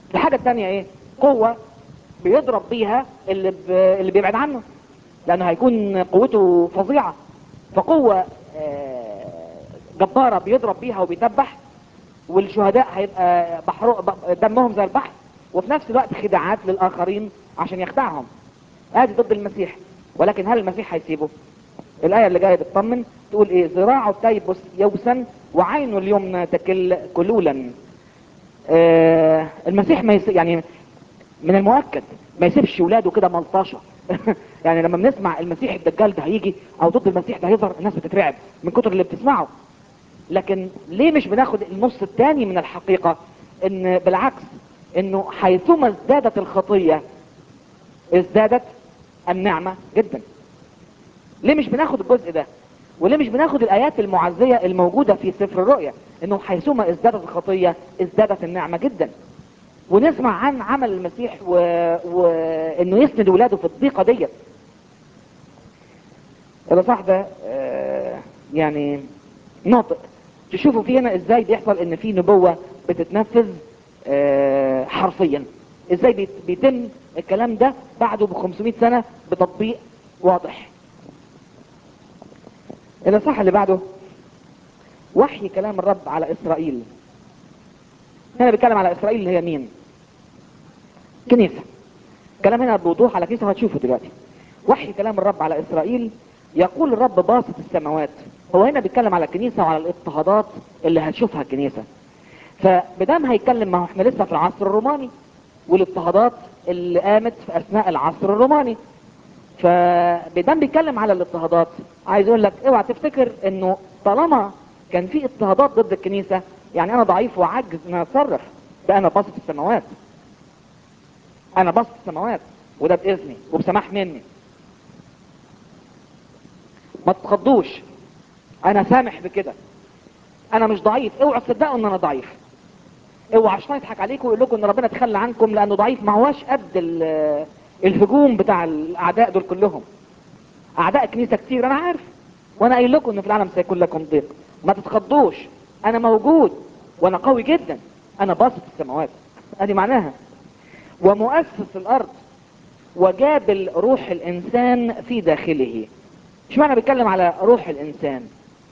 الحاجة الثانية ايه قوة بيضرب بيها اللي, ب... اللي بيبعد عنه لانه هيكون قوته فظيعة فقوة آه، جبارة بيضرب بيها وبيتبح والشهداء هيبقى بحر ب- دمهم زي البحر وفي نفس الوقت خداعات للآخرين عشان يخدعهم ادي ضد المسيح ولكن هل المسيح هيسيبه الآية اللي جاية بتطمن تقول ايه ذراعه تيبس يوسا وعينه اليمنى تكل كلولا آه المسيح ما يس... يعني من المؤكد ما يسيبش ولاده كده ملطشه يعني لما بنسمع المسيح الدجال ده هيجي او ضد المسيح ده هيظهر الناس بتترعب من كتر اللي بتسمعه لكن ليه مش بناخد النص الثاني من الحقيقة ان بالعكس انه حيثما ازدادت الخطية ازدادت النعمة جدا ليه مش بناخد الجزء ده وليه مش بناخد الايات المعزية الموجودة في سفر الرؤيا انه حيثما ازدادت الخطية ازدادت النعمة جدا ونسمع عن عمل المسيح و... وانه يسند ولاده في الضيقة ديت الاصح ده آه، يعني ناطق تشوفوا في هنا ازاي بيحصل ان في نبوة بتتنفذ آه، حرفيا ازاي بيت- بيتم الكلام ده بعده ب 500 سنة بتطبيق واضح الاصح اللي بعده وحي كلام الرب على اسرائيل هنا بيتكلم على اسرائيل اللي هي مين كنيسة كلام هنا بوضوح على كنيسة وهتشوفه دلوقتي وحي كلام الرب على اسرائيل يقول الرب باسط السماوات هو هنا بيتكلم على الكنيسة وعلى الاضطهادات اللي هتشوفها الكنيسة فبدام هيتكلم ما هو احنا لسه في العصر الروماني والاضطهادات اللي قامت في اثناء العصر الروماني فبدام بيتكلم على الاضطهادات عايز اقول لك اوعى تفتكر انه طالما كان في اضطهادات ضد الكنيسة يعني انا ضعيف وعجز ان أنا اتصرف ده انا باصص السماوات انا باصص السماوات وده باذني وبسماح مني ما تتخضوش انا سامح بكده انا مش ضعيف اوعوا تصدقوا ان انا ضعيف اوعى عشان يضحك عليكم ويقول لكم ان ربنا تخلى عنكم لانه ضعيف ما هواش قد ال- الهجوم بتاع الاعداء دول كلهم اعداء كنيسه كتير انا عارف وانا قايل لكم ان في العالم سيكون لكم ضيق ما تتخضوش انا موجود وانا قوي جدا انا باسط السماوات ادي معناها ومؤسس الارض وجابل روح الانسان في داخله مش معنى بيتكلم على روح الانسان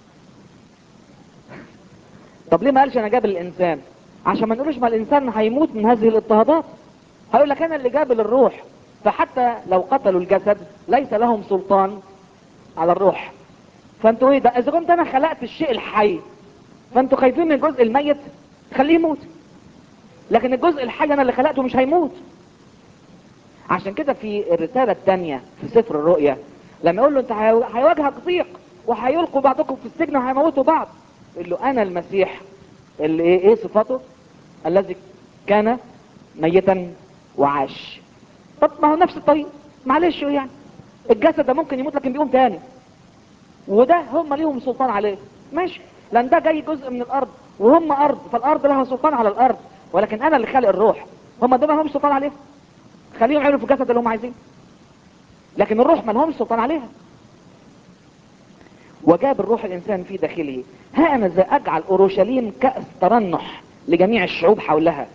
طب ليه ما قالش انا جابل الانسان عشان ما نقولش ما الانسان هيموت من هذه الاضطهادات هيقول لك انا اللي جابل الروح فحتى لو قتلوا الجسد ليس لهم سلطان على الروح فانتوا ايه ده اذا كنت انا خلقت الشيء الحي فانتوا خايفين من الجزء الميت خليه يموت لكن الجزء الحي انا اللي خلقته مش هيموت عشان كده في الرسالة الثانية في سفر الرؤيا لما يقول له انت هي- هيواجهك ضيق وهيلقوا بعضكم في السجن وهيموتوا بعض يقول له انا المسيح اللي ايه, ايه صفاته الذي كان ميتا وعاش طب ما هو نفس الطريق معلش يعني الجسد ده ممكن يموت لكن بيقوم تاني وده هم ليهم سلطان عليه ماشي لان ده جاي جزء من الارض وهم ارض فالارض لها سلطان على الارض ولكن انا اللي خالق الروح هم دول ما لهمش سلطان عليها خليهم يعملوا في الجسد اللي هم عايزين لكن الروح ما لهمش سلطان عليها وجاب الروح الانسان في داخله ها انا ذا اجعل اورشليم كأس ترنح لجميع الشعوب حولها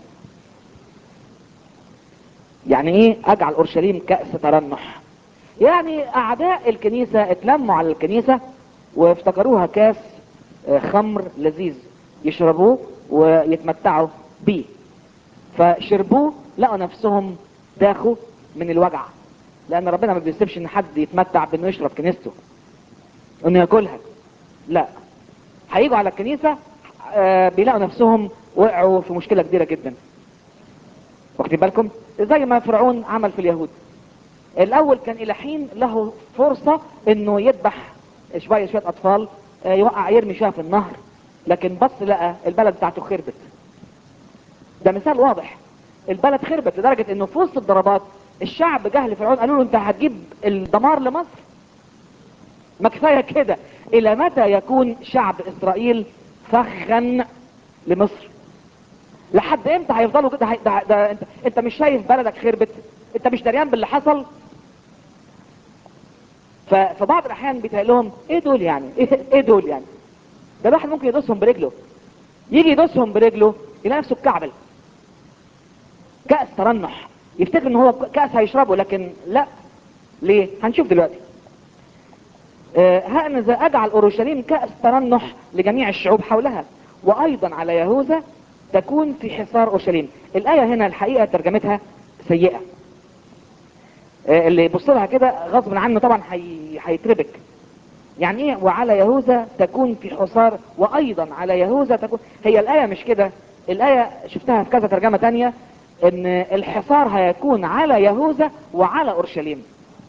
يعني ايه اجعل اورشليم كأس ترنح يعني اعداء الكنيسة اتلموا على الكنيسة وافتكروها كاس آه، خمر لذيذ يشربوه ويتمتعوا بيه فشربوه لقوا نفسهم داخوا من الوجع لان ربنا ما بيسيبش ان حد يتمتع بانه يشرب كنيسته انه ياكلها لا هيجوا على الكنيسة آه، بيلاقوا نفسهم وقعوا في مشكلة كبيرة جدا واخدين بالكم زي ما فرعون عمل في اليهود الاول كان الى حين له فرصة انه يذبح شوية شوية اطفال آه، يوقع يرمي شوية في النهر لكن بص لقى البلد بتاعته خربت ده مثال واضح البلد خربت لدرجة انه في وسط الضربات الشعب جه لفرعون قالوا له انت هتجيب الدمار لمصر ما كفاية كده الى متى يكون شعب اسرائيل فخا لمصر لحد امتى هيفضلوا كده هي- ده, ده انت, انت مش شايف بلدك خربت انت مش دريان باللي حصل ف- فبعض الاحيان بيتهيأ لهم ايه دول يعني ايه, ايه دول يعني ده الواحد ممكن يدوسهم برجله يجي يدوسهم برجله يلاقي نفسه اتكعبل كأس ترنح يفتكر ان هو كأس هيشربه لكن لا ليه هنشوف دلوقتي آه، ها أنا ذا أجعل أورشليم كأس ترنح لجميع الشعوب حولها وأيضا على يهوذا تكون في حصار أورشليم الآية هنا الحقيقة ترجمتها سيئة آه، اللي يبص لها كده غصب عنه طبعا هي- هيتربك يعني ايه وعلى يهوذا تكون في حصار وايضا على يهوذا تكون هي الايه مش كده الايه شفتها في كذا ترجمه تانية ان الحصار هيكون على يهوذا وعلى اورشليم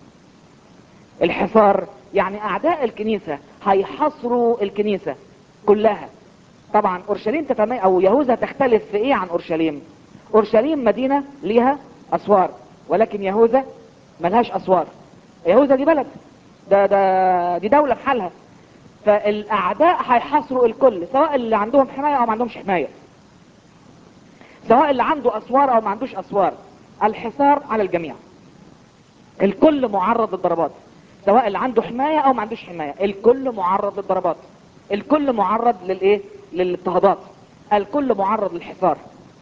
الحصار يعني اعداء الكنيسه هيحصروا الكنيسه كلها طبعا اورشليم تتمي او يهوذا تختلف في ايه عن اورشليم اورشليم مدينه ليها اسوار ولكن يهوذا ملهاش اسوار يهوذا دي بلد ده ده دي دوله بحالها فالاعداء هيحاصروا الكل سواء اللي عندهم حمايه او ما عندهمش حمايه سواء اللي عنده اسوار او ما عندوش اسوار الحصار على الجميع الكل معرض للضربات سواء اللي عنده حمايه او ما عندوش حمايه الكل معرض للضربات الكل معرض للايه للاضطهادات الكل معرض للحصار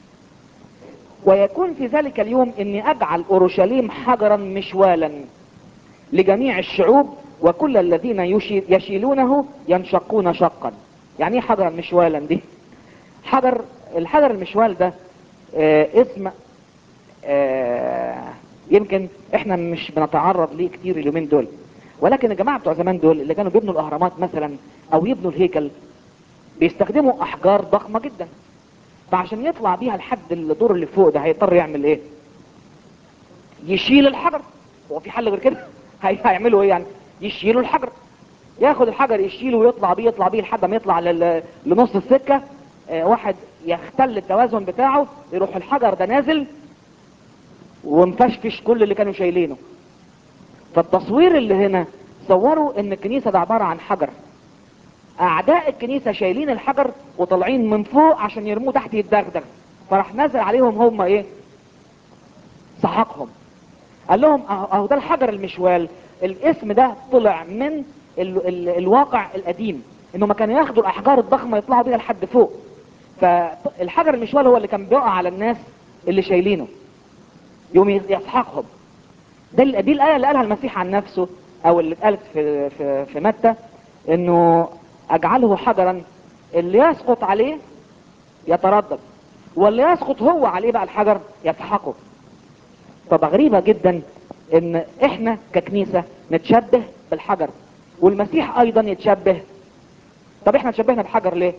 ويكون في ذلك اليوم اني اجعل اورشليم حجرا مشوالا لجميع الشعوب وكل الذين يشي- يشيلونه ينشقون شقا يعني ايه حجرا مشوالا دي حجر الحجر المشوال ده آه اسم آه يمكن احنا مش بنتعرض ليه كتير اليومين دول ولكن الجماعه بتوع زمان دول اللي كانوا بيبنوا الاهرامات مثلا او يبنوا الهيكل بيستخدموا احجار ضخمه جدا فعشان يطلع بيها لحد الدور اللي فوق ده هيضطر يعمل ايه يشيل الحجر هو في حل غير كده هي- هيعملوا ايه يعني يشيلوا الحجر ياخد الحجر يشيله ويطلع بيه يطلع بيه لحد ما يطلع لل- لنص السكه آه، واحد يختل التوازن بتاعه يروح الحجر ده نازل ومفشفش كل اللي كانوا شايلينه فالتصوير اللي هنا صوروا ان الكنيسه ده عباره عن حجر اعداء الكنيسه شايلين الحجر وطالعين من فوق عشان يرموه تحت يتدغدغ فراح نزل عليهم هم ايه سحقهم قال لهم اهو أهو ده الحجر المشوال الاسم ده طلع من ال ال الواقع القديم انه ما كانوا ياخدوا الاحجار الضخمه يطلعوا بيها لحد فوق فالحجر المشوال هو اللي كان بيقع على الناس اللي شايلينه يوم يسحقهم ده ال- دي الايه اللي قالها المسيح عن نفسه او اللي اتقالت في في في متى انه اجعله حجرا اللي يسقط عليه يتردد واللي يسقط هو عليه بقى الحجر يسحقه طب غريبة جدا ان احنا ككنيسة نتشبه بالحجر والمسيح ايضا يتشبه طب احنا تشبهنا بالحجر ليه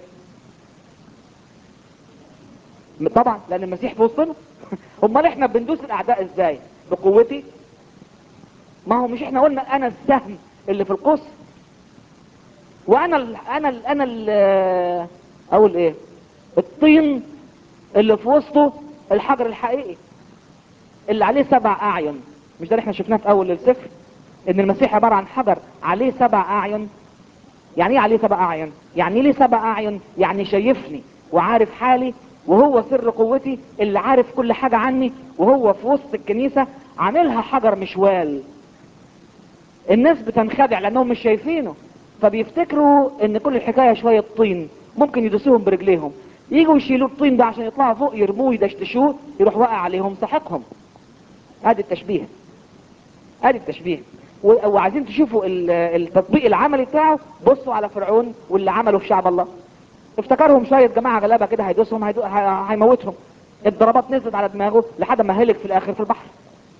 طبعا لان المسيح في وسطنا امال احنا بندوس الاعداء ازاي بقوتي ما هو مش احنا قلنا انا السهم اللي في القوس وانا ال انا ال انا ال اقول ايه الطين اللي في وسطه الحجر الحقيقي اللي عليه سبع اعين مش ده اللي احنا شفناه في اول السفر ان المسيح عباره عن حجر عليه سبع اعين يعني ايه عليه سبع اعين يعني ايه ليه سبع اعين يعني شايفني وعارف حالي وهو سر قوتي اللي عارف كل حاجة عني وهو في وسط الكنيسة عاملها حجر مشوال الناس بتنخدع لانهم مش شايفينه فبيفتكروا ان كل الحكاية شوية طين ممكن يدوسوهم برجليهم يجوا يشيلوا الطين ده عشان يطلعوا فوق يرموه يدشتشوه يروح واقع عليهم ساحقهم ادي التشبيه ادي التشبيه و- وعايزين تشوفوا ال- التطبيق العملي بتاعه بصوا على فرعون واللي عمله في شعب الله افتكرهم شوية جماعة غلابة كده هيدوسهم هيدو... هي- هيموتهم الضربات نزلت على دماغه لحد ما هلك في الاخر في البحر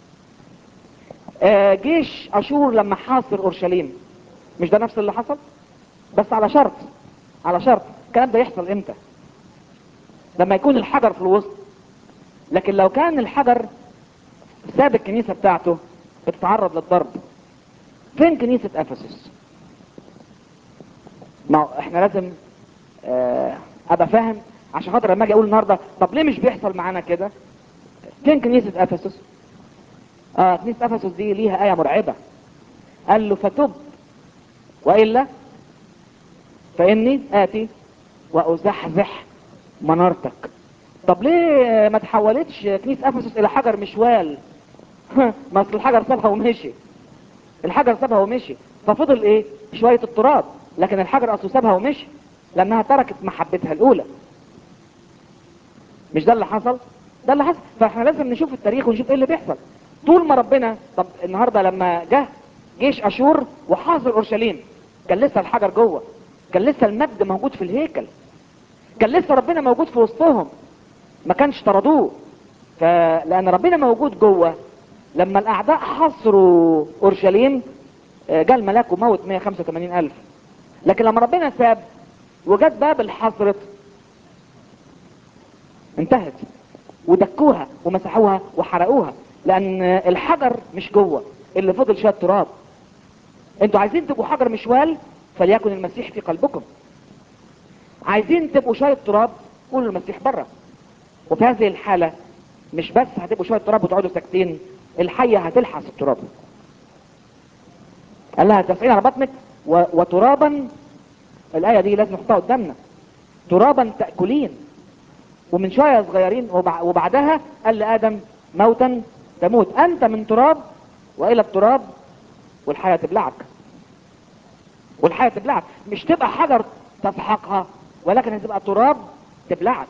آه، جيش اشور لما حاصر اورشليم مش ده نفس اللي حصل بس على شرط على شرط الكلام ده يحصل امتى لما يكون الحجر في الوسط لكن لو كان الحجر ساب الكنيسة بتاعته بتتعرض للضرب فين كنيسة افسس ما هو احنا لازم آه، ابقى فاهم عشان خاطر لما اجي اقول النهارده طب ليه مش بيحصل معانا كده فين كنيسة افسس اه كنيسة افسس دي ليها آية مرعبة قال له فتب وإلا فإني آتي وأزحزح منارتك طب ليه ما تحولتش كنيسة افسس الى حجر مشوال ما اصل الحجر سابها ومشي الحجر سابها ومشي ففضل ايه شوية التراب لكن الحجر اصله سابها ومشي لانها تركت محبتها الاولى مش ده اللي حصل ده اللي حصل فاحنا لازم نشوف التاريخ ونشوف ايه اللي بيحصل طول ما ربنا طب النهارده لما جه جيش اشور وحاصر اورشليم كان لسه الحجر جوه كان لسه المجد موجود في الهيكل كان لسه ربنا موجود في وسطهم ما كانش طردوه فلان ربنا موجود جوه لما الاعداء حصروا اورشليم آه، جاء الملاك وموت 185 الف لكن لما ربنا ساب وجت بابل حصرت انتهت ودكوها ومسحوها وحرقوها لان الحجر مش جوه اللي فضل شويه تراب انتوا عايزين تبقوا حجر مشوال فليكن المسيح في قلبكم عايزين تبقوا شويه تراب قولوا المسيح بره وفي هذه الحاله مش بس هتبقوا شويه تراب وتقعدوا ساكتين الحيه هتلحس التراب قال لها تسعين على بطنك و... وترابا الايه دي لازم نحطها قدامنا ترابا تاكلين ومن شويه صغيرين وبع... وبعدها قال لادم موتا تموت انت من تراب والى التراب والحياه تبلعك والحياه تبلعك مش تبقى حجر تسحقها ولكن هتبقى تراب تبلعك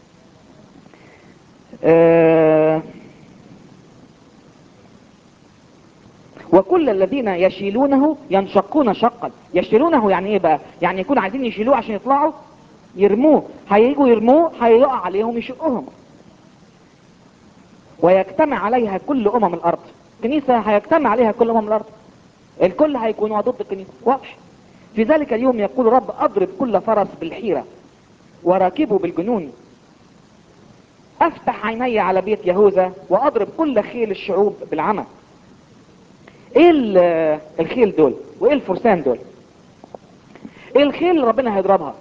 آه وكل الذين يشيلونه ينشقون شقا يشيلونه يعني ايه بقى يعني يكون عايزين يشيلوه عشان يطلعوا يرموه هيجوا يرموه هيقع عليهم يشقهم ويجتمع عليها كل امم الارض كنيسة هيجتمع عليها كل امم الارض الكل هيكونوا ضد الكنيسة واضح في ذلك اليوم يقول رب اضرب كل فرس بالحيرة وراكبه بالجنون افتح عيني على بيت يهوذا واضرب كل خيل الشعوب بالعمى ايه ال- الخيل دول وايه الفرسان دول ايه الخيل اللي ربنا هيضربها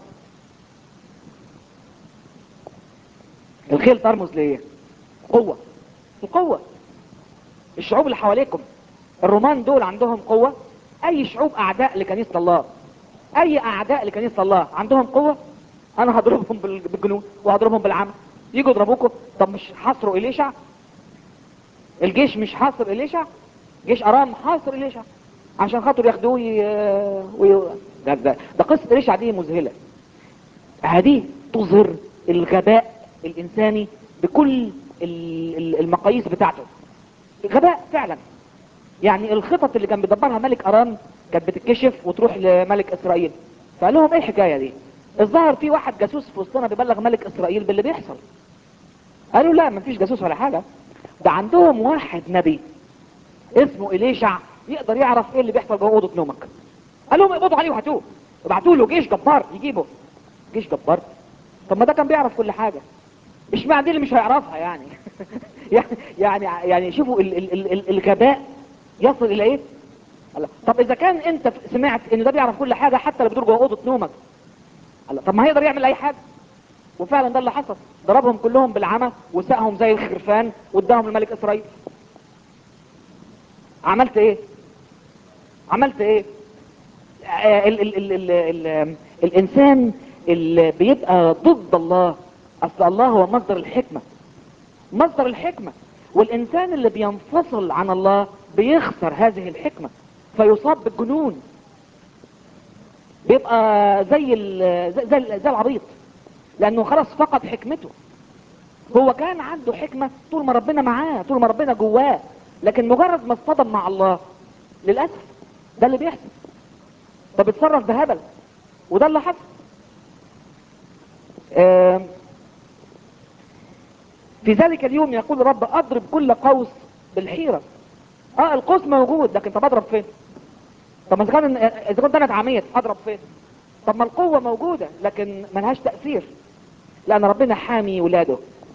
الخيل ترمز لايه قوة القوة الشعوب اللي حواليكم الرومان دول عندهم قوة اي شعوب اعداء لكنيسة الله اي اعداء لكنيسة الله عندهم قوة انا هضربهم بال- بالجنود وهضربهم بالعمى يجوا يضربوكم طب مش حاصروا اليشع الجيش مش حاصر اليشع جيش ارام حاصر اليشع عشان خاطر ياخدوه وي... وي... ده, ده, ده قصة اليشع دي مذهلة هذه تظهر الغباء الانساني بكل ال- ال- المقاييس بتاعته غباء فعلا يعني الخطط اللي كان بيدبرها ملك ارام كانت بتتكشف وتروح لملك اسرائيل فقال لهم ايه الحكايه دي الظاهر في واحد جاسوس في وسطنا بيبلغ ملك اسرائيل باللي بيحصل قالوا لا مفيش جاسوس ولا حاجه ده عندهم واحد نبي اسمه إليشع يقدر يعرف ايه اللي بيحصل جوه اوضه نومك قال لهم اقبضوا عليه وهاتوه ابعتوا له جيش جبار يجيبه جيش جبار طب ما ده كان بيعرف كل حاجه اشمعنى دي اللي مش هيعرفها يعني يعني يعني يعني شوفوا ال ال ال ال الغباء يصل الى ايه الله. طب اذا كان انت سمعت ان ده بيعرف كل حاجه حتى لو بيدور جوه اوضه نومك الله. طب ما هيقدر يعمل اي حاجه وفعلا ده اللي حصل ضربهم كلهم بالعمى وساقهم زي الخرفان واداهم لملك اسرائيل عملت ايه عملت ايه آه، ال ال ال ال ال الانسان اللي بيبقى ضد الله اصل الله هو مصدر الحكمة مصدر الحكمة والانسان اللي بينفصل عن الله بيخسر هذه الحكمة فيصاب بالجنون بيبقى زي ال- زي, زي, زي العبيط لانه خلاص فقد حكمته هو كان عنده حكمة طول ما ربنا معاه طول ما ربنا جواه لكن مجرد ما اصطدم مع الله للأسف ده اللي بيحصل فبيتصرف بهبل وده اللي حصل آم، في ذلك اليوم يقول الرب اضرب كل قوس بالحيرة اه القوس موجود لكن طب اضرب فين طب ما اذا كان اذا كنت انا اتعميت اضرب فين طب ما القوة موجودة لكن ملهاش تأثير لان ربنا حامي ولاده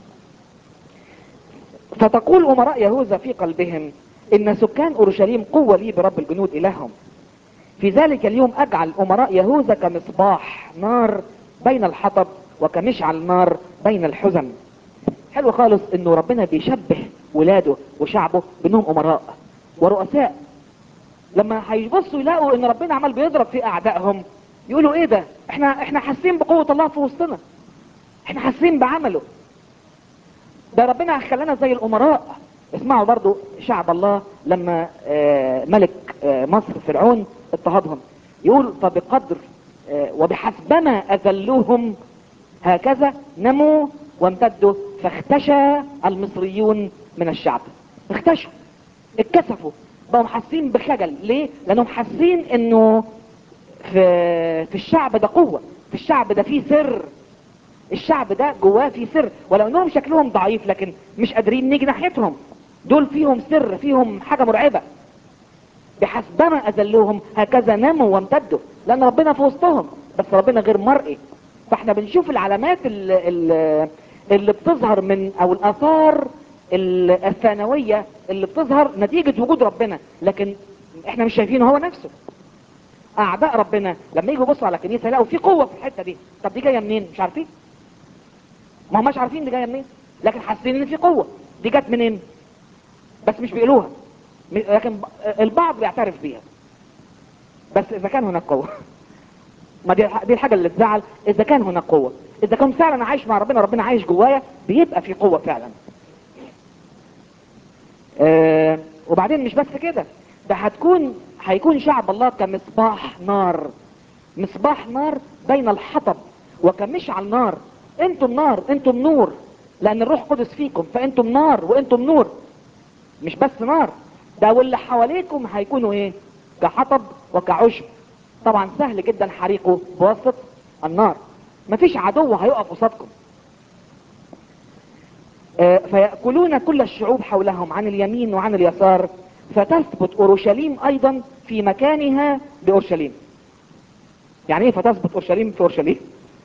فتقول امراء يهوذا في قلبهم ان سكان اورشليم قوة لي برب الجنود الههم في ذلك اليوم اجعل امراء يهوذا كمصباح نار بين الحطب وكمشعل نار بين الحزم حلو خالص انه ربنا بيشبه ولاده وشعبه بانهم امراء ورؤساء لما هيبصوا يلاقوا ان ربنا عمال بيضرب في اعدائهم يقولوا ايه ده احنا احنا حاسين بقوة الله في وسطنا احنا حاسين بعمله ده ربنا خلانا زي الامراء اسمعوا برضو شعب الله لما آه، ملك آه، مصر فرعون اضطهدهم يقول فبقدر آه، وبحسبما اذلوهم هكذا نموا وامتدوا فاختشى المصريون من الشعب اختشوا اتكسفوا بقوا حاسين بخجل ليه لانهم حاسين انه في في الشعب ده قوه في الشعب ده فيه سر الشعب ده جواه فيه سر ولو انهم شكلهم ضعيف لكن مش قادرين نيجي ناحيتهم دول فيهم سر فيهم حاجه مرعبه بحسبما اذلوهم هكذا ناموا وامتدوا لان ربنا في وسطهم بس ربنا غير مرئي فاحنا بنشوف العلامات اللي, اللي, اللي بتظهر من او الاثار ال- الثانويه اللي بتظهر نتيجه وجود ربنا لكن احنا مش شايفينه هو نفسه اعداء ربنا لما يجوا يبصوا على الكنيسه يلاقوا في قوه في الحته دي طب دي جايه منين مش عارفين ما هماش عارفين دي جايه منين لكن حاسين ان في قوه دي جت منين بس مش بيقولوها م- لكن ب- البعض بيعترف بيها بس اذا كان هناك قوه ما دي دي الحاجه اللي تزعل اذا كان هناك قوه اذا كان فعلا عايش مع ربنا ربنا عايش جوايا بيبقى في قوه فعلا آه وبعدين مش بس كده ده هتكون هيكون شعب الله كمصباح نار مصباح نار بين الحطب وكمشعل نار انتم نار انتم نور لان الروح القدس فيكم فانتم نار وانتم نور مش بس نار ده واللي حواليكم هيكونوا ايه كحطب وكعشب طبعا سهل جدا حريقه بواسطة النار مفيش عدو هيقف قصادكم آه، فيأكلون كل الشعوب حولهم عن اليمين وعن اليسار فتثبت أورشليم أيضا في مكانها بأورشليم يعني ايه فتثبت أورشليم في أورشليم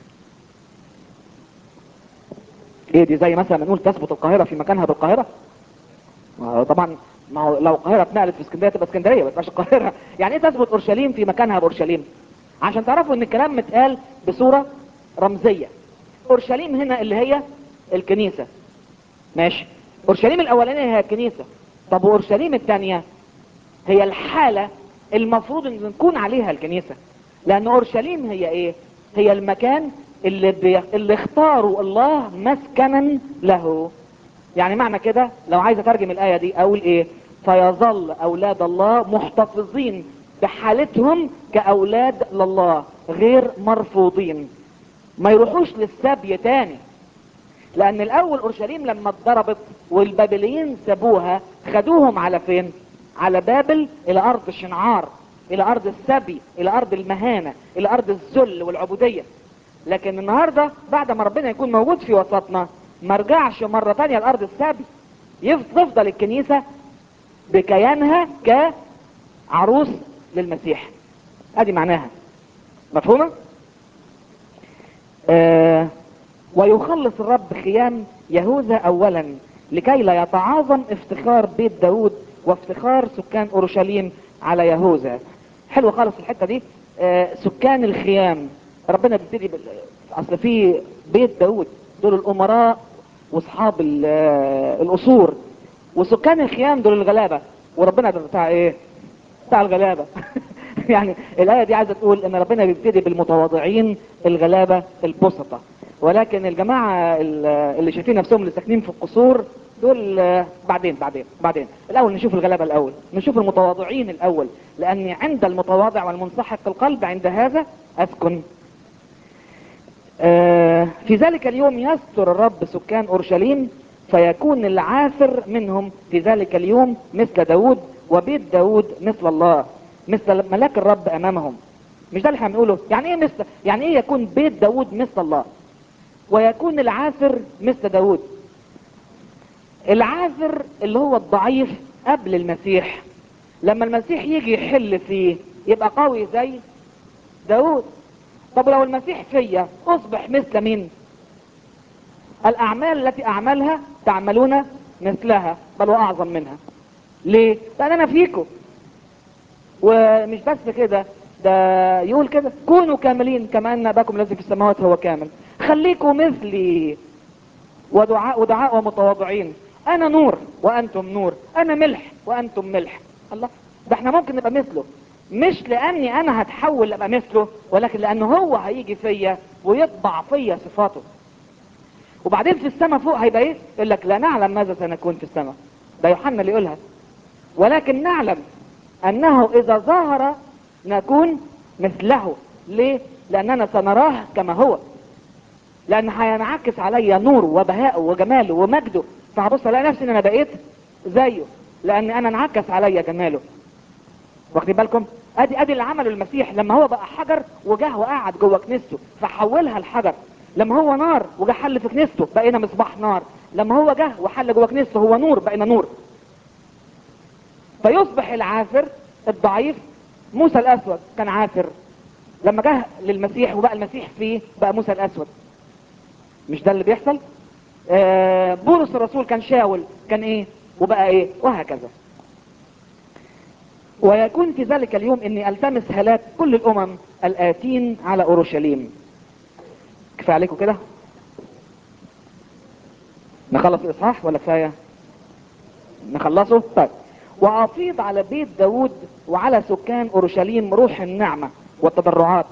ايه دي زي مثلا ما نقول تثبت القاهرة في مكانها بالقاهرة ما هو طبعا ما هو لو القاهرة اتنقلت في اسكندرية تبقى اسكندرية ما تبقاش القاهرة يعني ايه تثبت أورشليم في مكانها بأورشليم عشان تعرفوا ان الكلام متقال بصورة رمزية أورشليم هنا اللي هي الكنيسة ماشي اورشليم الاولانيه هي الكنيسه طب واورشليم الثانيه هي الحاله المفروض ان نكون عليها الكنيسه لان اورشليم هي ايه هي المكان اللي بي... اللي اختاروا الله مسكنا له يعني معنى كده لو عايز اترجم الايه دي اقول ايه فيظل اولاد الله محتفظين بحالتهم كاولاد لله غير مرفوضين ما يروحوش للسبي تاني لان الاول اورشليم لما اتضربت والبابليين سابوها خدوهم على فين على بابل الى ارض شنعار الى ارض السبي الى ارض المهانة الى ارض الذل والعبودية لكن النهاردة بعد ما ربنا يكون موجود في وسطنا ما رجعش مرة تانية لارض السبي يف- تفضل الكنيسة بكيانها كعروس للمسيح ادي معناها مفهومة آه ويخلص الرب خيام يهوذا اولا لكي لا يتعاظم افتخار بيت داود وافتخار سكان اورشليم على يهوذا حلو خالص الحته دي آه سكان الخيام ربنا بيبتدي بال... اصل في بيت داود دول الامراء واصحاب ال- آه، القصور وسكان الخيام دول الغلابه وربنا ده بتاع ايه بتاع الغلابه يعني الايه دي عايزه تقول ان ربنا بيبتدي بالمتواضعين الغلابه البسطه ولكن الجماعه ال- اللي شايفين نفسهم اللي ساكنين في القصور دول آه، بعدين بعدين بعدين الاول نشوف الغلابه الاول نشوف المتواضعين الاول لان عند المتواضع والمنسحق القلب عند هذا اسكن آه، في ذلك اليوم يستر الرب سكان اورشليم فيكون العاثر منهم في ذلك اليوم مثل داود وبيت داود مثل الله مثل ملاك الرب امامهم مش ده اللي احنا بنقوله يعني ايه مثل يعني ايه يكون بيت داود مثل الله ويكون العاثر مثل داود العاثر اللي هو الضعيف قبل المسيح لما المسيح يجي يحل فيه يبقى قوي زي داود طب لو المسيح فيا اصبح مثل مين الاعمال التي اعملها تعملون مثلها بل واعظم منها ليه لان انا فيكم ومش بس كده ده يقول كده كونوا كاملين كما ان اباكم الذي في السماوات هو كامل خليكم مثلي ودعاء ودعاء ومتواضعين انا نور وانتم نور انا ملح وانتم ملح الله ده احنا ممكن نبقى مثله مش لاني انا هتحول ابقى مثله ولكن لانه هو هيجي فيا ويطبع فيا صفاته وبعدين في السماء فوق هيبقى ايه يقول لك لا نعلم ماذا سنكون في السماء ده يوحنا اللي يقولها ولكن نعلم انه اذا ظهر نكون مثله ليه لاننا سنراه كما هو لان هينعكس عليا نوره وبهائه وجماله ومجده فهبص الاقي نفسي ان انا بقيت زيه لان انا انعكس عليا جماله واخدين بالكم ادي ادي اللي عمله المسيح لما هو بقى حجر وجه وقعد جوه كنيسته فحولها لحجر لما هو نار وجه حل في كنيسته بقينا مصباح نار لما هو جه وحل جوه كنيسته هو نور بقينا نور فيصبح العافر الضعيف موسى الاسود كان عافر لما جه للمسيح وبقى المسيح فيه بقى موسى الاسود مش ده اللي بيحصل آه بولس الرسول كان شاول كان ايه وبقى ايه وهكذا ويكون في ذلك اليوم اني التمس هلاك كل الامم الاتين على اورشليم كفايه عليكم كده نخلص الاصحاح ولا كفايه نخلصه طيب وافيض على بيت داود وعلى سكان اورشليم روح النعمه والتضرعات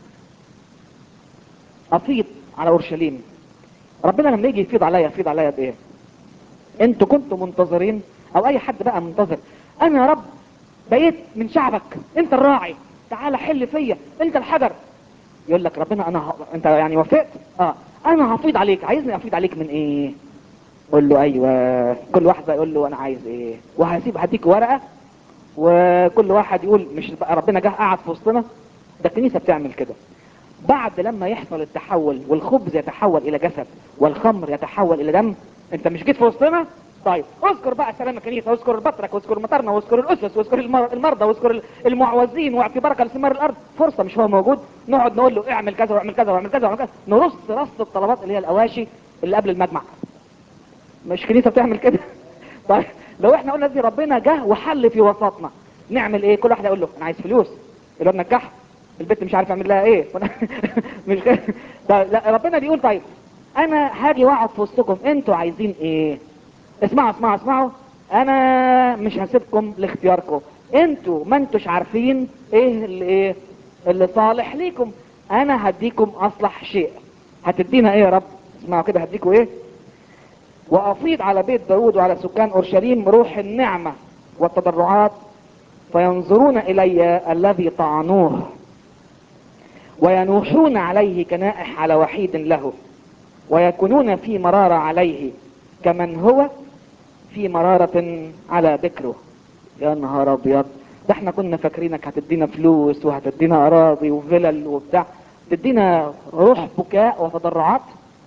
افيض على اورشليم ربنا لما يجي يفيض عليا يفيض عليا بايه انتوا كنتوا منتظرين او اي حد بقى منتظر انا يا رب بقيت من شعبك انت الراعي تعال حل فيا انت الحجر يقول لك ربنا انا ه... انت يعني وافقت اه انا هفيض عليك عايزني افيض عليك من ايه قول له ايوه كل واحد بقى يقول له انا عايز ايه وهسيب هديك ورقه وكل واحد يقول مش بقى ربنا جه قعد في وسطنا ده الكنيسه بتعمل كده بعد لما يحصل التحول والخبز يتحول الى جسد والخمر يتحول الى دم انت مش جيت في وسطنا طيب اذكر بقى سلام الكنيسه واذكر البطرك واذكر المطرنه واذكر الاسس واذكر المر- المرضى واذكر المعوزين واعطي بركه لثمار الارض فرصه مش هو موجود نقعد نقول له اعمل كذا واعمل كذا واعمل كذا واعمل كذا نرص رص الطلبات اللي هي الاواشي اللي قبل المجمع مش كنيسه بتعمل كده طيب لو احنا قلنا دي ربنا جه وحل في وسطنا نعمل ايه كل واحد يقول له انا عايز فلوس الواد نجحها البنت مش عارف اعمل لها ايه مش كده طيب لا ربنا بيقول طيب انا هاجي واقعد في وسطكم انتوا عايزين ايه اسمعوا اسمعوا اسمعوا انا مش هسيبكم لاختياركم انتوا ما انتوش عارفين ايه اللي ايه اللي صالح ليكم انا هديكم اصلح شيء هتدينا ايه يا رب اسمعوا كده هديكم ايه وافيض على بيت داود وعلى سكان اورشليم روح النعمه والتضرعات فينظرون الي الذي طعنوه وينوحون عليه كنائح على وحيد له ويكونون في مرارة عليه كمن هو في مرارة على بكره يا نهار ابيض ده احنا كنا فاكرينك هتدينا فلوس وهتدينا اراضي وفلل وبتاع تدينا روح بكاء وتضرعات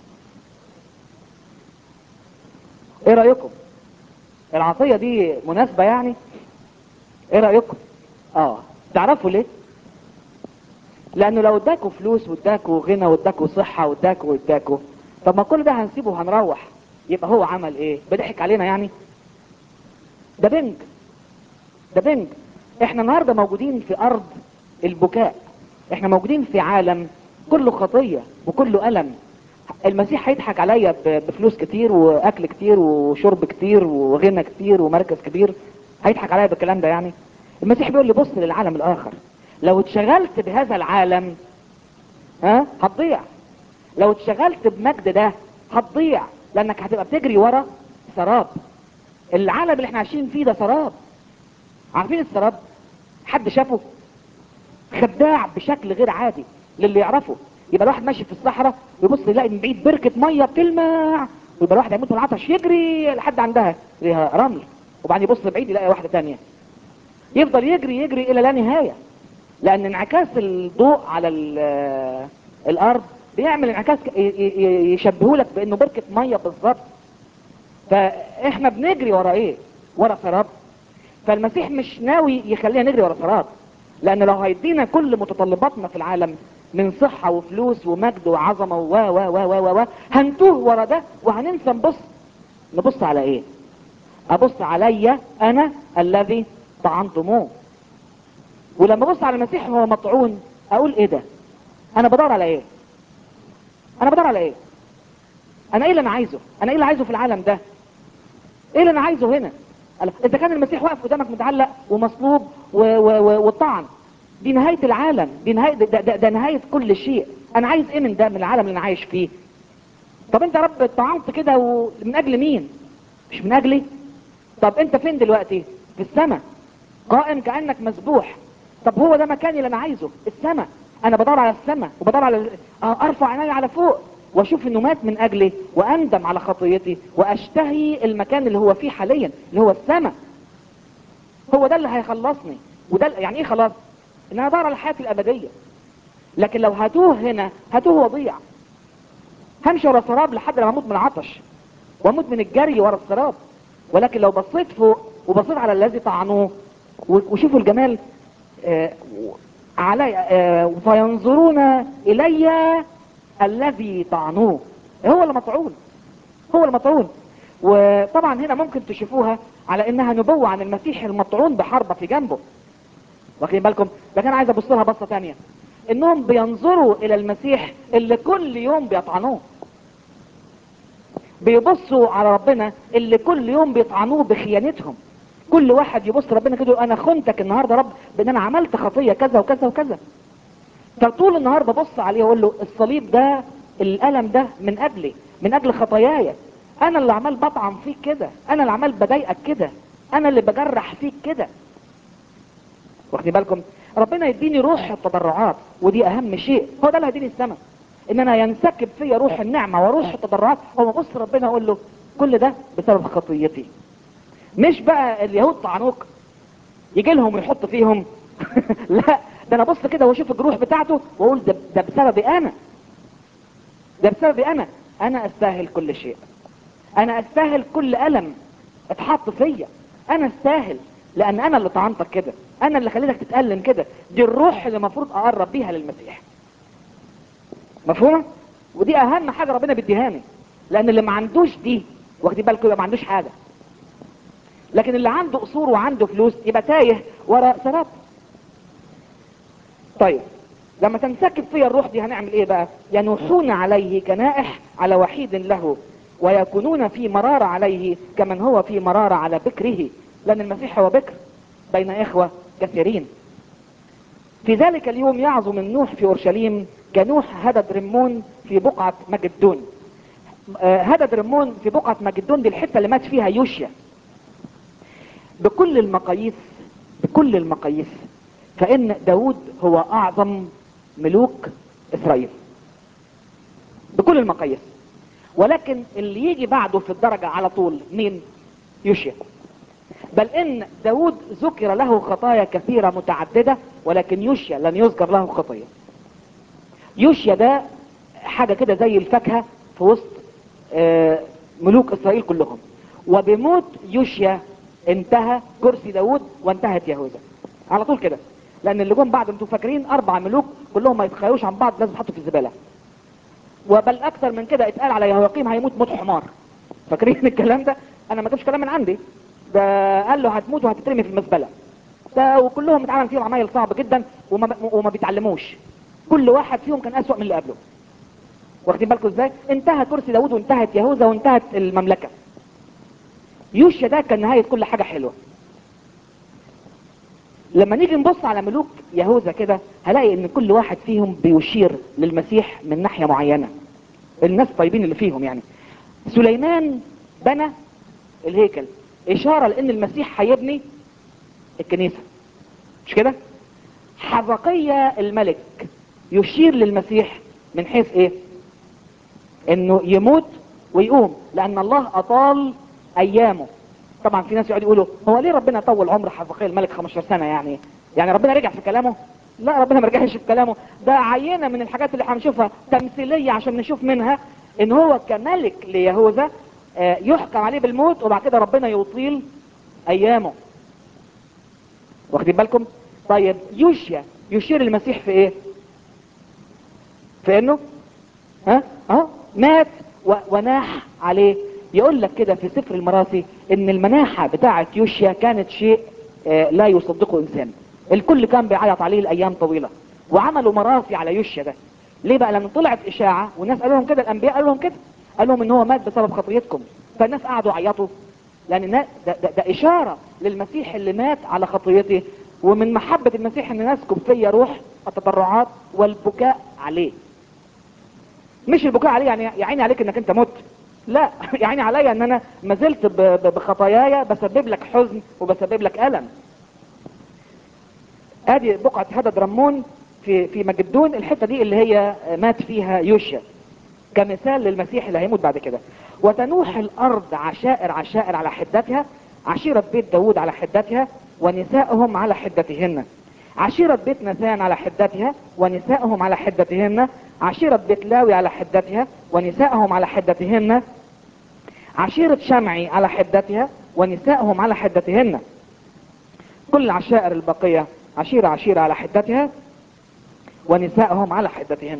ايه رايكم العطيه دي مناسبه يعني ايه رايكم اه تعرفوا ليه لانه لو اداكوا فلوس واداكوا غنى واداكوا صحه واداكوا واداكوا طب ما كل ده هنسيبه وهنروح يبقى هو عمل ايه بضحك علينا يعني ده بنج ده بنج احنا النهارده موجودين في ارض البكاء احنا موجودين في عالم كله خطيه وكله الم المسيح هيضحك عليا ب- بفلوس كتير واكل كتير وشرب كتير وغنى كتير ومركز كبير هيضحك عليا بالكلام ده يعني المسيح بيقول لي بص للعالم الاخر لو اتشغلت بهذا العالم ها هتضيع لو اتشغلت بمجد ده هتضيع لانك هتبقى بتجري ورا سراب العالم اللي احنا عايشين فيه ده سراب عارفين السراب حد شافه خداع بشكل غير عادي للي يعرفه يبقى الواحد ماشي في الصحراء ويبص يلاقي من بعيد بركه ميه بتلمع ويبقى الواحد يموت من العطش يجري لحد عندها فيها رمل وبعدين يبص بعيد يلاقي واحده تانية يفضل يجري يجري الى لا نهايه لان انعكاس الضوء على ال- الارض بيعمل انعكاس ك- ي- ي- يشبهه لك بانه بركه ميه بالظبط فاحنا بنجري ورا ايه ورا سراب فالمسيح مش ناوي يخلينا نجري ورا سراب لان لو هيدينا كل متطلباتنا في العالم من صحة وفلوس ومجد وعظمة و و و و و و هنتوه ورا ده وهننسى نبص نبص على ايه ابص عليا انا الذي طعنتموه ولما ابص على المسيح وهو مطعون اقول ايه ده انا بدور على ايه انا بدور على ايه انا ايه اللي انا عايزه انا ايه اللي عايزه في العالم ده ايه اللي انا عايزه هنا قال- اذا كان المسيح واقف قدامك متعلق ومصلوب و- و- و- والطعن دي نهاية العالم دي نهاية ده, ده, ده نهاية كل شيء انا عايز ايه من ده من العالم اللي انا عايش فيه طب انت يا رب اتطعنت كده و- من اجل مين مش من اجلي طب انت فين دلوقتي في السماء قائم كانك مسبوح طب هو ده مكاني اللي انا عايزه السماء انا بدور على السماء وبدور على ال- آه، ارفع عيني على فوق واشوف انه مات من اجلي واندم على خطيتي واشتهي المكان اللي هو فيه حاليا اللي هو السماء هو ده اللي هيخلصني وده يعني ايه خلاص ان انا ادور على حياتي الابديه لكن لو هتوه هنا هتوه وضيع همشي ورا سراب لحد لما اموت من العطش واموت من الجري ورا السراب ولكن لو بصيت فوق وبصيت على الذي طعنوه وشوفوا الجمال آه علي آه فينظرون الي الذي طعنوه هو اللي مطعون هو اللي مطعون وطبعا هنا ممكن تشوفوها على انها نبوة عن المسيح المطعون بحربة في جنبه واخدين بالكم لكن انا عايز ابص لها بصة تانية انهم بينظروا الى المسيح اللي كل يوم بيطعنوه بيبصوا على ربنا اللي كل يوم بيطعنوه بخيانتهم كل واحد يبص ربنا كده يقول انا خنتك النهارده رب بان انا عملت خطيه كذا وكذا وكذا فطول النهار ببص عليه واقول له الصليب ده الالم ده من اجلي من اجل خطاياي انا اللي عمال بطعن فيك كده انا اللي عمال بضايقك كده انا اللي بجرح فيك كده واخدين بالكم ربنا يديني روح التضرعات ودي اهم شيء هو ده اللي هيديني السماء ان انا ينسكب فيا روح النعمه وروح التضرعات وما ابص ربنا اقول له كل ده بسبب خطيتي مش بقى اليهود طعنوك يجي لهم ويحط فيهم لا ده انا ابص كده واشوف الجروح بتاعته واقول ده, ده بسببي انا ده بسببي انا انا استاهل كل شيء انا استاهل كل الم اتحط فيا انا استاهل لان انا اللي طعنتك كده انا اللي خليتك تتألم كده دي الروح اللي المفروض اقرب بيها للمسيح مفهومه ودي اهم حاجه ربنا بيديهاني لان اللي ما عندوش دي واخدين بالكم يبقى ما عندوش حاجه لكن اللي عنده قصور وعنده فلوس يبقى تايه ورا سراب طيب لما تنسكب فيا الروح دي هنعمل ايه بقى ينوحون عليه كنائح على وحيد له ويكونون في مرارة عليه كمن هو في مرارة على بكره لان المسيح هو بكر بين اخوة كثيرين في ذلك اليوم يعظم النوح في اورشليم كنوح هدد رمون في بقعة مجدون آه هدد رمون في بقعة مجدون دي الحتة اللي مات فيها يوشيا بكل المقاييس بكل المقاييس فان داود هو اعظم ملوك اسرائيل بكل المقاييس ولكن اللي يجي بعده في الدرجة على طول مين يوشيا بل ان داود ذكر له خطايا كثيرة متعددة ولكن يوشيا لم يذكر له خطية يوشيا ده حاجة كده زي الفاكهة في وسط آه ملوك اسرائيل كلهم وبموت يوشيا انتهى كرسي داود وانتهت يهوذا على طول كده لان اللي جم بعد انتوا فاكرين اربع ملوك كلهم ما يتخيروش عن بعض لازم يتحطوا في الزباله وبل اكثر من كده اتقال على يهويقيم هيموت موت حمار فاكرين الكلام ده انا ما جبش كلام من عندي ده قال له هتموت وهتترمي في المزبله ده وكلهم اتعمل فيهم عمايل صعب جدا وما, وما بيتعلموش كل واحد فيهم كان اسوأ من اللي قبله واخدين بالكم ازاي انتهى كرسي داود وانتهت يهوذا وانتهت المملكه يوشيا ده كان نهايه كل حاجه حلوه لما نيجي نبص على ملوك يهوذا كده هلاقي ان كل واحد فيهم بيشير للمسيح من ناحية معينة الناس طيبين اللي فيهم يعني سليمان بنى الهيكل اشارة لان المسيح هيبني الكنيسة مش كده حزقية الملك يشير للمسيح من حيث ايه انه يموت ويقوم لان الله اطال ايامه طبعا في ناس يقعدوا يقولوا هو ليه ربنا طول عمر حزقية الملك 15 سنة يعني يعني ربنا رجع في كلامه لا ربنا ما رجعش في كلامه ده عينة من الحاجات اللي هنشوفها تمثيلية عشان نشوف منها ان هو كملك ليهوذا آه، يحكم عليه بالموت وبعد كده ربنا يطيل ايامه واخدين بالكم طيب يوشيا يشير المسيح في ايه في انه ها اه مات و... وناح عليه يقول لك كده في سفر المراسي ان المناحة بتاعة يوشيا كانت شيء آه، لا يصدقه انسان الكل كان بيعيط عليه الايام طويلة وعملوا مراسي على يوشيا ده ليه بقى لان طلعت اشاعة والناس قالوا لهم كده الانبياء قالوا لهم كده قال لهم ان هو مات بسبب خطيتكم فالناس قعدوا يعيطوا لان النا- ده, ده, ده اشارة للمسيح اللي مات على خطيته ومن محبة المسيح ان نسكب فيا روح التضرعات والبكاء عليه مش البكاء عليه يعني يا عيني عليك انك انت مت لا يا عيني عليا ان انا ما زلت ب- ب- بخطاياي بسبب لك حزن وبسبب لك الم ادي بقعة هدد رمون في في مجدون الحتة دي اللي هي مات فيها يوشيا كمثال للمسيح اللي هيموت بعد كده وتنوح الارض عشائر عشائر على حدتها عشيرة بيت داود على حدتها ونسائهم على حدتهن عشيرة بيت نثان على حدتها ونسائهم على حدتهن عشيرة بيت لاوي على حدتها ونسائهم على حدتهن عشيرة شمعي على حدتها ونسائهم على حدتهن كل العشائر البقية عشيرة عشيرة على حدتها ونسائهم على حدتهن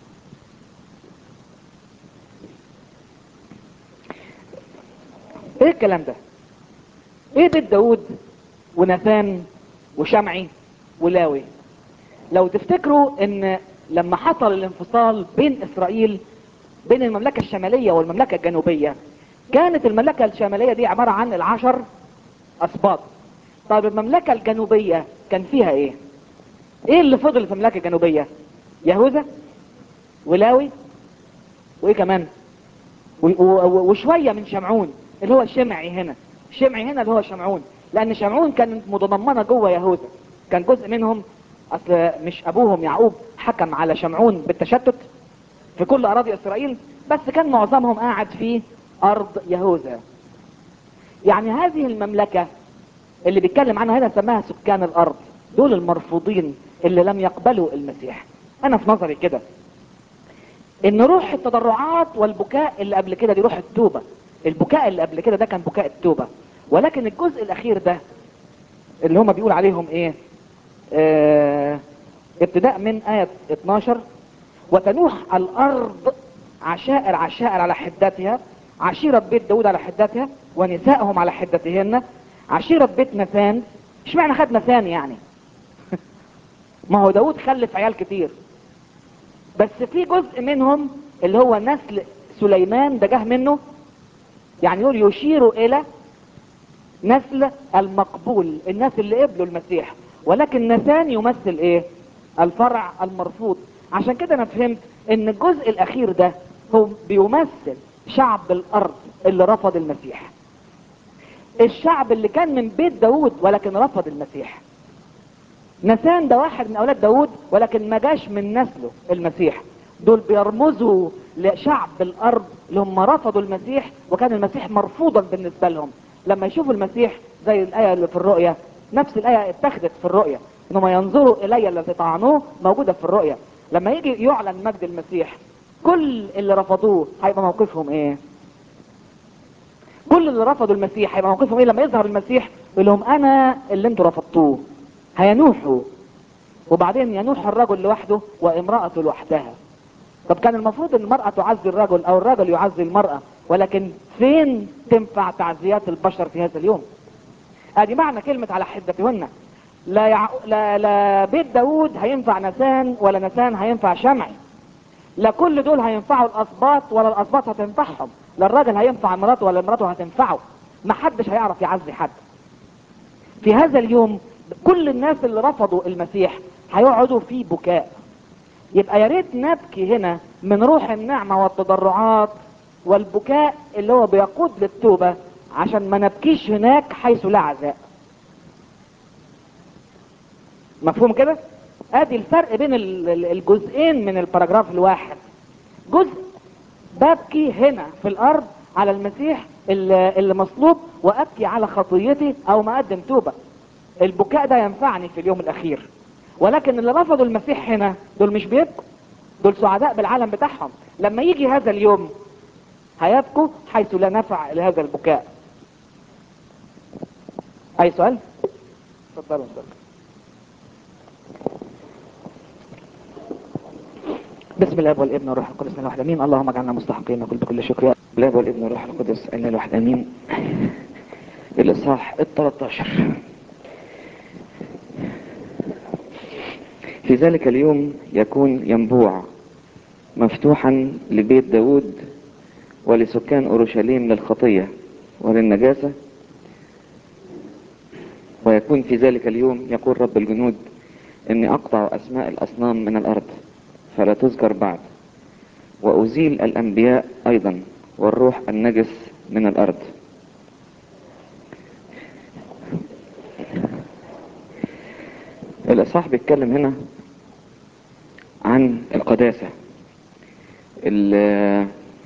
ايه الكلام ده ايه بيت داود ونثان وشمعي ولاوي لو تفتكروا ان لما حصل الانفصال بين اسرائيل بين المملكة الشمالية والمملكة الجنوبية كانت المملكة الشمالية دي عبارة عن العشر اسباط طيب المملكة الجنوبية كان فيها ايه ايه اللي فضل في المملكة الجنوبية يهوذا ولاوي وايه كمان و- و- وشوية من شمعون اللي هو شمعي هنا شمعي هنا اللي هو شمعون لان شمعون كانت متضمنة جوه يهوذا كان جزء منهم اصل مش ابوهم يعقوب حكم على شمعون بالتشتت في كل اراضي اسرائيل بس كان معظمهم قاعد في ارض يهوذا يعني هذه المملكة اللي بيتكلم عنها هنا سماها سكان الارض دول المرفوضين اللي لم يقبلوا المسيح انا في نظري كده ان روح التضرعات والبكاء اللي قبل كده دي روح التوبة البكاء اللي قبل كده ده كان بكاء التوبة ولكن الجزء الاخير ده اللي هما بيقول عليهم ايه آه ابتداء من آية 12 وتنوح الارض عشائر عشائر على حدتها عشيرة بيت داود على حدتها ونسائهم على حدتهن عشيرة بيت نثان اشمعنى خد نثان يعني ما هو داود خلف عيال كتير بس في جزء منهم اللي هو نسل سليمان ده جه منه يعني يقول يشير الى نسل المقبول الناس اللي قبلوا المسيح ولكن نثان يمثل ايه الفرع المرفوض عشان كده انا فهمت ان الجزء الاخير ده هو بيمثل شعب الارض اللي رفض المسيح الشعب اللي كان من بيت داود ولكن رفض المسيح نسان ده واحد من اولاد داود ولكن ما جاش من نسله المسيح دول بيرمزوا لشعب الارض اللي هم رفضوا المسيح وكان المسيح مرفوضا بالنسبه لهم لما يشوفوا المسيح زي الايه اللي في الرؤيا نفس الايه اتخذت في الرؤيا انهم ينظروا الي الذي طعنوه موجوده في الرؤيا لما يجي يعلن مجد المسيح كل اللي رفضوه هيبقى موقفهم ايه كل اللي رفضوا المسيح هيبقى موقفهم ايه لما يظهر المسيح يقول لهم انا اللي انتوا رفضتوه هينوحوا وبعدين ينوح الرجل لوحده وامرأته لوحدها طب كان المفروض ان المرأة تعزي الرجل او الرجل يعزي المرأة ولكن فين تنفع تعزيات البشر في هذا اليوم ادي معنى كلمة على حدتهن لا, يع... لا لا بيت داود هينفع نسان ولا نسان هينفع شمعي لا كل دول هينفعوا الاسباط ولا الاسباط هتنفعهم لا الراجل هينفع مراته ولا مراته هتنفعه ما حدش هيعرف يعزي حد في هذا اليوم كل الناس اللي رفضوا المسيح هيقعدوا في بكاء يبقى يا ريت نبكي هنا من روح النعمة والتضرعات والبكاء اللي هو بيقود للتوبة عشان ما نبكيش هناك حيث لا عزاء مفهوم كده ادي الفرق بين ال- ال- الجزئين من الباراجراف الواحد جزء ببكي هنا في الارض على المسيح اللي اللي مصلوب وابكي على خطيتي او ما اقدم توبة البكاء ده ينفعني في اليوم الاخير ولكن اللي رفضوا المسيح هنا دول مش بيبكوا دول سعداء بالعالم بتاعهم لما يجي هذا اليوم هيبكوا حيث لا نفع لهذا البكاء اي سؤال اتفضلوا اتفضلوا بسم الله والابن والروح القدس من الواحد امين اللهم اجعلنا مستحقين نقول بكل شكر يا الله والابن والروح القدس ان الواحد امين الاصحاح ال 13 في ذلك اليوم يكون ينبوع مفتوحا لبيت داود ولسكان أورشليم للخطية وللنجاسة ويكون في ذلك اليوم يقول رب الجنود إني أقطع أسماء الأصنام من الأرض فلا تذكر بعد وأزيل الأنبياء أيضا والروح النجس من الأرض الإصحاح بيتكلم هنا عن القداسة ال-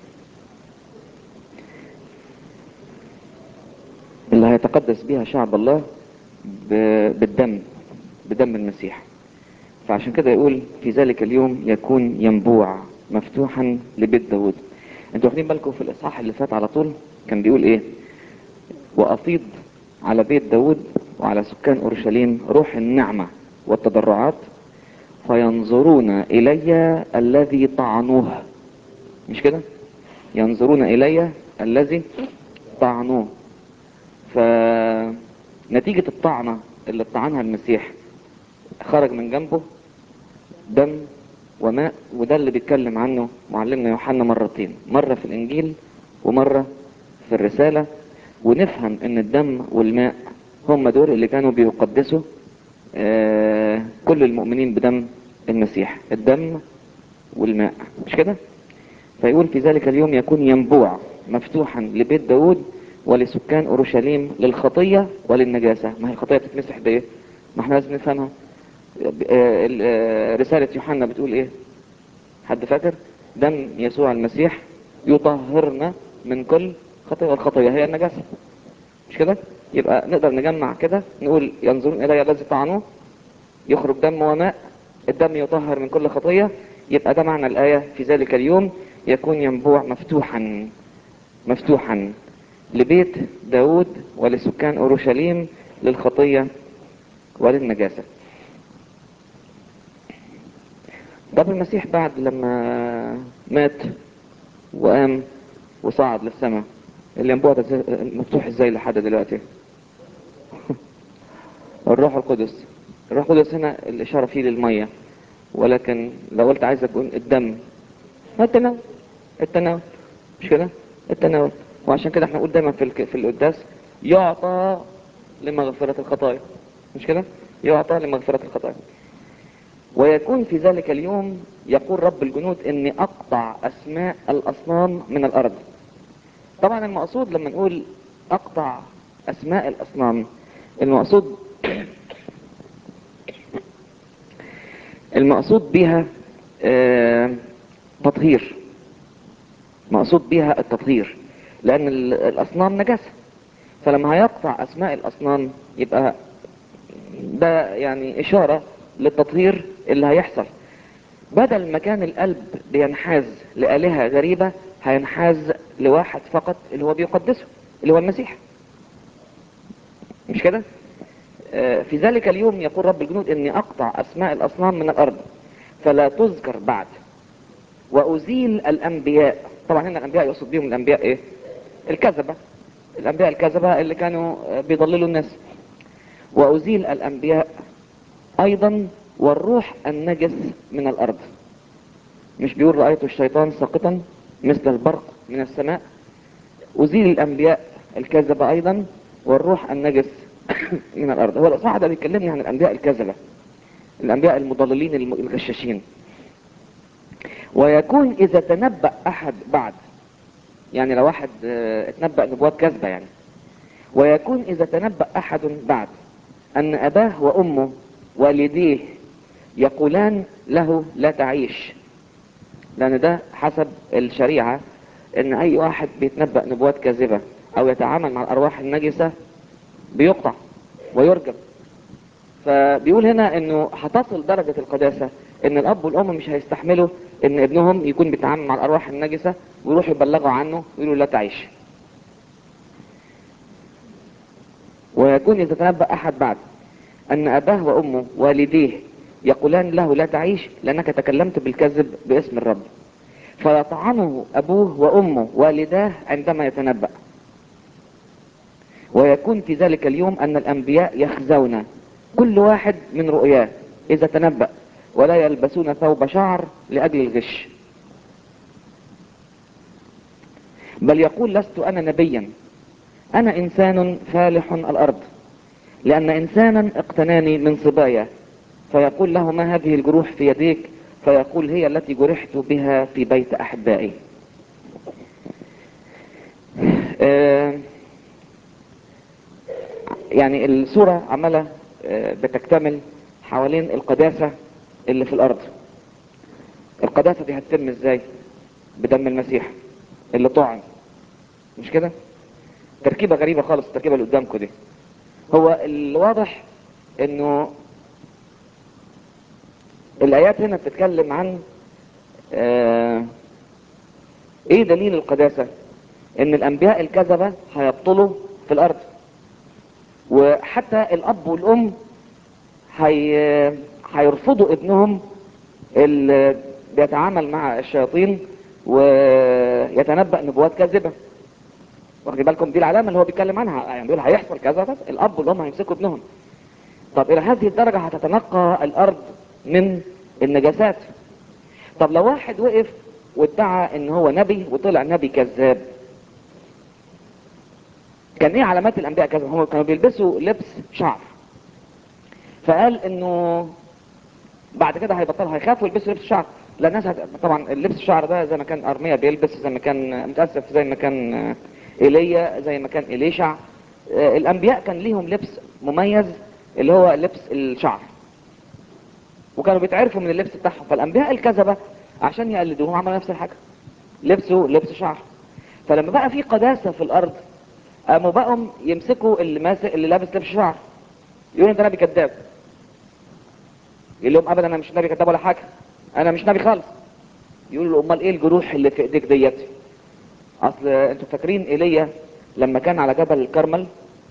اللي هيتقدس بها شعب الله ب- بالدم بدم المسيح فعشان كده يقول في ذلك اليوم يكون ينبوع مفتوحا لبيت داود انتوا واخدين بالكم في الاصحاح اللي فات على طول كان بيقول ايه وافيض على بيت داود وعلى سكان اورشليم روح النعمة والتضرعات فينظرون الي الذي طعنوه مش كده ينظرون الي الذي طعنوه فنتيجة الطعنة اللي طعنها المسيح خرج من جنبه دم وماء وده اللي بيتكلم عنه معلمنا يوحنا مرتين مرة في الانجيل ومرة في الرسالة ونفهم ان الدم والماء هم دول اللي كانوا بيقدسوا آه، كل المؤمنين بدم المسيح الدم والماء مش كده فيقول في ذلك اليوم يكون ينبوع مفتوحا لبيت داود ولسكان اورشليم للخطيه وللنجاسه ما هي الخطيه تتمسح بايه ما احنا لازم نفهمها آه، ال- آه، رساله يوحنا بتقول ايه حد فاكر دم يسوع المسيح يطهرنا من كل خطيه والخطيه هي النجاسه مش كده يبقى نقدر نجمع كده نقول ينظرون الي الذي طعنوه يخرج دم وماء الدم يطهر من كل خطيه يبقى ده معنى الايه في ذلك اليوم يكون ينبوع مفتوحا مفتوحا لبيت داود ولسكان اورشليم للخطيه وللنجاسه طب المسيح بعد لما مات وقام وصعد للسماء الينبوع ده إزاي- مفتوح ازاي لحد دلوقتي الروح القدس الروح القدس هنا الاشاره فيه للميه ولكن لو قلت عايز اقول الدم ما التناول التناول مش كده التناول وعشان كده احنا نقول دايما في الك- في القداس يعطى لمغفرة الخطايا مش كده يعطى لمغفرة الخطايا ويكون في ذلك اليوم يقول رب الجنود اني اقطع اسماء الاصنام من الارض طبعا المقصود لما نقول اقطع اسماء الاصنام المقصود المقصود بها آه، تطهير مقصود بها التطهير لان ال- الاصنام نجاسه فلما هيقطع اسماء الاصنام يبقى ده يعني اشاره للتطهير اللي هيحصل بدل ما كان القلب بينحاز لآلهة غريبة هينحاز لواحد فقط اللي هو بيقدسه اللي هو المسيح مش كده آه، في ذلك اليوم يقول رب الجنود اني اقطع اسماء الاصنام من الارض فلا تذكر بعد وازيل الانبياء طبعا هنا الانبياء يقصد بهم الانبياء ايه الكذبة الانبياء الكذبة اللي كانوا آه، بيضللوا الناس وازيل الانبياء ايضا والروح النجس من الارض مش بيقول رأيت الشيطان ساقطا مثل البرق من السماء أزيل الأنبياء الكذبة أيضا والروح النجس من الأرض هو الأصحاح ده بيكلمني عن الأنبياء الكذبة الأنبياء المضللين الم- الغشاشين ويكون إذا تنبأ أحد بعد يعني لو واحد آه، اتنبأ نبوات كذبة يعني ويكون إذا تنبأ أحد بعد أن أباه وأمه والديه يقولان له لا تعيش لأن ده حسب الشريعة إن أي واحد بيتنبأ نبوات كاذبة أو يتعامل مع الأرواح النجسة بيقطع ويرجم فبيقول هنا إنه هتصل درجة القداسة إن الأب والأم مش هيستحملوا إن ابنهم يكون بيتعامل مع الأرواح النجسة ويروحوا يبلغوا عنه ويقولوا لا تعيش ويكون إذا تنبأ أحد بعد أن أباه وأمه والديه يقولان له لا تعيش لأنك تكلمت بالكذب باسم الرب فيطعنه أبوه وأمه والداه عندما يتنبأ ويكون في ذلك اليوم أن الأنبياء يخزون كل واحد من رؤياه إذا تنبأ ولا يلبسون ثوب شعر لأجل الغش بل يقول لست أنا نبيا أنا إنسان فالح الأرض لأن إنسانا اقتناني من صبايا فيقول له ما هذه الجروح في يديك فيقول هي التي جرحت بها في بيت أحبائي آه، يعني الصورة عمالة آه، بتكتمل حوالين القداسة اللي في الأرض القداسة دي هتتم ازاي بدم المسيح اللي طعن مش كده تركيبة غريبة خالص التركيبة اللي قدامكم دي هو الواضح انه الايات هنا بتتكلم عن آه ايه دليل القداسة ان الانبياء الكذبة هيبطلوا في الارض وحتى الاب والام هي هيرفضوا ابنهم اللي بيتعامل مع الشياطين ويتنبأ نبوات كاذبة واخدين بالكم دي العلامة اللي هو بيتكلم عنها يعني بيقول هيحصل كذا كذا الاب والام هيمسكوا ابنهم طب الى هذه الدرجة هتتنقى الارض من النجاسات طب لو واحد وقف وادعى ان هو نبي وطلع نبي كذاب كان ايه علامات الانبياء كذا هم كانوا بيلبسوا لبس شعر فقال انه بعد كده هيبطلوا هيخافوا يلبسوا لبس شعر لا الناس هت... طبعا اللبس الشعر ده زي ما كان ارميا بيلبس زي ما كان متاسف زي ما كان آه، ايليا زي ما كان اليشع آه، الانبياء كان ليهم لبس مميز اللي هو لبس الشعر وكانوا بيتعرفوا من اللبس بتاعهم فالانبياء الكذبه عشان يقلدوهم عملوا نفس الحاجه لبسوا لبس شعر فلما بقى في قداسه في الارض قاموا بقوا يمسكوا اللي ماسك اللي لابس لبس شعر يقولوا ده نبي كذاب يقول لهم ابدا انا مش نبي كذاب ولا حاجه انا مش نبي خالص يقول له امال ايه الجروح اللي في ايديك ديت اصل انتوا فاكرين ايليا لما كان على جبل الكرمل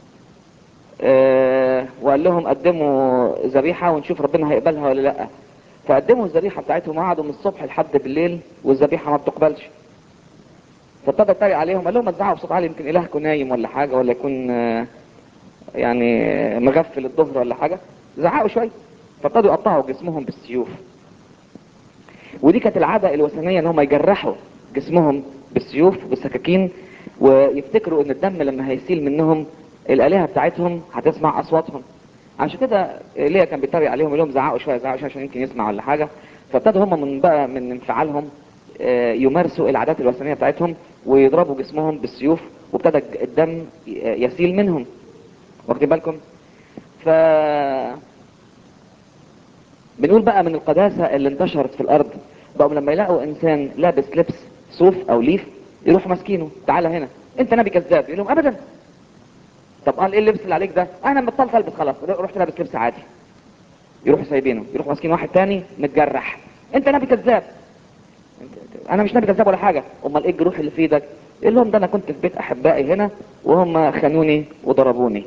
آه وقال لهم قدموا ذبيحه ونشوف ربنا هيقبلها ولا لا فقدموا الذبيحه بتاعتهم وقعدوا من الصبح لحد بالليل والذبيحه ما بتقبلش فابتدى يتريق عليهم قال لهم ما تزعقوا بصوت عالي يمكن الهكم نايم ولا حاجه ولا يكون آه، يعني آه، مغفل الظهر ولا حاجه زعقوا شويه فابتدوا يقطعوا جسمهم بالسيوف ودي كانت العاده الوثنيه ان هم يجرحوا جسمهم بالسيوف بالسكاكين ويفتكروا ان الدم لما هيسيل منهم الالهه بتاعتهم هتسمع اصواتهم عشان كده ليا كان بيتريق عليهم يقول لهم زعقوا شويه زعقوا شويه عشان يمكن يسمع ولا حاجه فابتدوا هم من بقى من انفعالهم آه، يمارسوا العادات الوثنيه بتاعتهم ويضربوا جسمهم بالسيوف وابتدى الدم يسيل منهم واخدين بالكم ف بنقول بقى من القداسة اللي انتشرت في الأرض بقوا لما يلاقوا إنسان لابس لبس صوف أو ليف يروحوا ماسكينه تعالى هنا أنت نبي كذاب يقول لهم أبدا طب قال إيه اللبس اللي عليك ده؟ أنا بطلت ألبس خلاص رحت لابس لبس عادي يروحوا سايبينه يروحوا ماسكين واحد تاني متجرح أنت نبي كذاب أنت- أنا مش نبي كذاب ولا حاجة أمال إيه الجروح اللي في إيدك؟ يقول لهم ده أنا كنت في بيت أحبائي هنا وهم خانوني وضربوني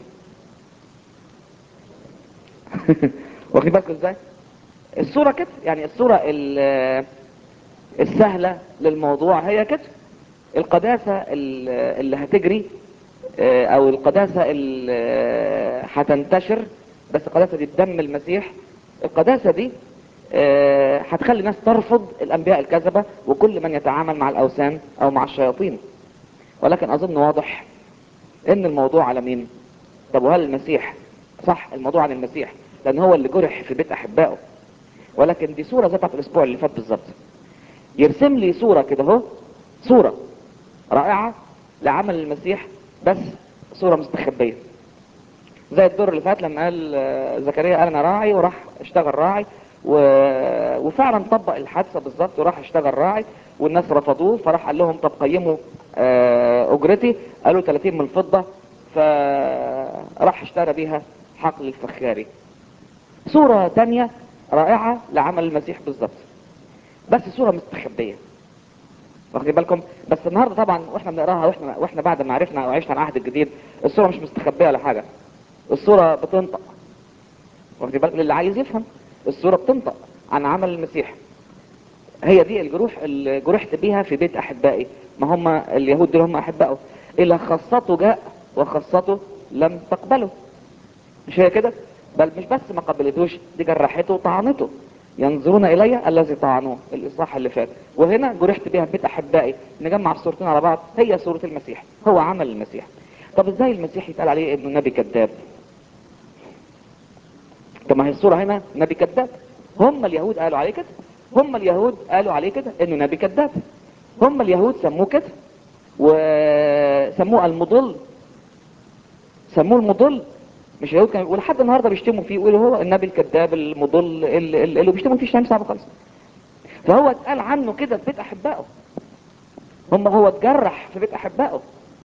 واخدين بالكم ازاي؟ الصورة كده يعني الصورة ال- السهلة للموضوع هي كده القداسة ال- اللي هتجري آه، او القداسة اللي آه، هتنتشر بس القداسة دي بدم المسيح القداسة دي آه، هتخلي الناس ترفض الانبياء الكذبة وكل من يتعامل مع الاوثان او مع الشياطين ولكن اظن واضح ان الموضوع على مين طب وهل المسيح صح الموضوع عن المسيح لان هو اللي جرح في بيت احبائه ولكن دي صورة زي بتاعت الاسبوع اللي فات بالظبط يرسم لي صورة كده اهو صورة رائعة لعمل المسيح بس صورة مستخبية زي الدور اللي فات لما قال آه، زكريا قال انا راعي وراح اشتغل راعي و... وفعلا طبق الحادثة بالظبط وراح اشتغل راعي والناس رفضوه فراح قال لهم طب قيموا آه، اجرتي قالوا 30 من الفضة فراح اشترى بيها حقل الفخاري صورة تانية رائعة لعمل المسيح بالظبط بس صورة مستخبية واخدين بالكم بس النهارده طبعا واحنا بنقراها واحنا واحنا بعد ما عرفنا وعشنا العهد الجديد الصورة مش مستخبية ولا حاجة الصورة بتنطق واخدين بالكم للي عايز يفهم الصورة بتنطق عن عمل المسيح هي دي الجروح اللي جرحت بيها في بيت احبائي ما هم اليهود دول هم احبائه الى خاصته جاء وخاصته لم تقبله مش هي كده بل مش بس ما قبلتوش دي جرحته وطعنته ينظرون الي الذي طعنوه الاصحاح اللي فات وهنا جرحت بيها في بيت احبائي نجمع الصورتين على بعض هي صورة المسيح هو عمل المسيح طب ازاي المسيح يتقال عليه انه نبي كذاب طب ما هي الصورة هنا نبي كذاب هم اليهود قالوا عليه كده هم اليهود قالوا عليه كده انه نبي كذاب هم اليهود سموه كده وسموه المضل سموه المضل مش اليهود كانوا ولحد النهارده بيشتموا فيه يقولوا هو النبي الكذاب المضل اللي, اللي بيشتموا فيه شتايم صعبه خالص فهو اتقال عنه كده في بيت احبائه هم هو اتجرح في بيت احبائه